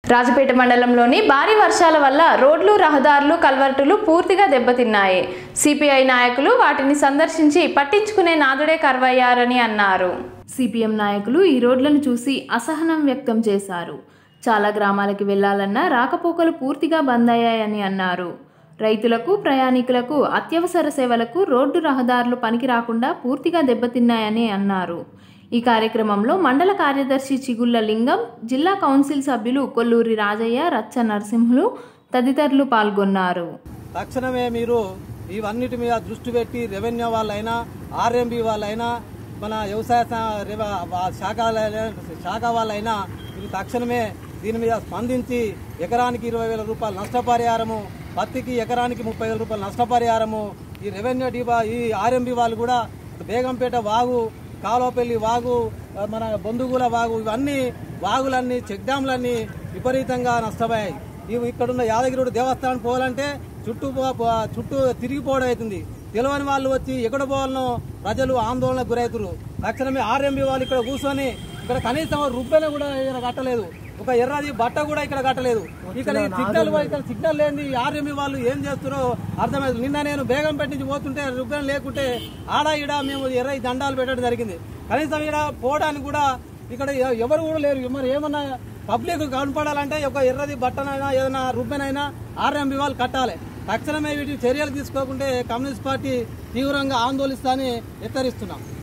రాజపేట మండలంలోని భారీ వర్షాల వల్ల రోడ్లు రహదారులు కల్వర్టులు పూర్తిగా దెబ్బతిన్నాయి సిపిఐ నాయకులు వాటిని సందర్శించి పట్టించుకునే నాదుడే కరువయ్యారని అన్నారు సిపిఎం నాయకులు ఈ రోడ్లను చూసి అసహనం వ్యక్తం చేశారు చాలా గ్రామాలకి వెళ్లాలన్నా రాకపోకలు పూర్తిగా బంద్ అయ్యాయని అన్నారు రైతులకు ప్రయాణికులకు అత్యవసర సేవలకు రోడ్డు రహదారులు పనికి రాకుండా పూర్తిగా దెబ్బతిన్నాయని అన్నారు ఈ కార్యక్రమంలో మండల కార్యదర్శి చిగుళ్ల లింగం జిల్లా కౌన్సిల్ సభ్యులు కొల్లూరి రాజయ్య రచ్చ నరసింహులు తదితరులు పాల్గొన్నారు తక్షణమే మీరు ఇవన్నిటి మీద దృష్టి పెట్టి రెవెన్యూ వాళ్ళైనా ఆర్ఎంబి వాళ్ళైనా మన వ్యవసాయ శా- రేవ- వా- శాఖ శాఖ వాళ్ళైనా మీరు తక్షణమే దీని మీద స్పందించి ఎకరానికి ఇరవై వేల రూపాయలు నష్టపరిహారము పత్తికి ఎకరానికి ముప్పై వేల రూపాయలు నష్టపరిహారము ఈ రెవెన్యూ డిపా ఈ ఆర్ఎంబి వాళ్ళు కూడా బేగంపేట వాగు కాలువపల్లి వాగు ఆ, మన బొందుగుల వాగు ఇవన్నీ వాగులన్నీ చెక్ డ్యాంలన్నీ విపరీతంగా నష్టపోయాయి ఇవి ఇక్కడున్న యాదగిరిగుడి దేవస్థానం పోవాలంటే చుట్టూ పో- పో- చుట్టూ తిరిగిపోవడం అవుతుంది తెలియని వాళ్ళు వచ్చి ఎక్కడ పోవాలనో ప్రజలు ఆందోళనకు గురవుతారు తక్షణమే ఆర్ఎంబి వాళ్ళు ఇక్కడ కూర్చొని ఇక్కడ కనీసం రుబ్బెన కూడా ఇక్కడ కట్టలేదు ఒక ఎర్రది బట్ట కూడా ఇక్కడ కట్టలేదు ఇక్కడ ఈ సిగ్నల్ ఇక్కడ సిగ్నల్ లేని ఆర్ఎంబి వాళ్ళు ఏం చేస్తారో అర్థమైంది నిన్న నేను బేగంపేట నుంచి పోతుంటే రుబ్బెన లేకుంటే ఆడ ఈడ మేము ఎర్ర దండాలు పెట్టడం జరిగింది కనీసం ఇక్కడ పోవడానికి కూడా ఇక్కడ ఎ- ఎవరు కూడా లేరు మరి ఏమన్నా పబ్లిక్ కనపడాలంటే ఒక ఎర్రది బట్టనైనా ఏదైనా రుబ్బెనైనా ఆర్ఎంబి వాళ్ళు కట్టాలి తక్షణమే వీటి చర్యలు తీసుకోకుంటే కమ్యూనిస్ట్ పార్టీ తీవ్రంగా ఆందోళిస్తానని హెచ్చరిస్తున్నాం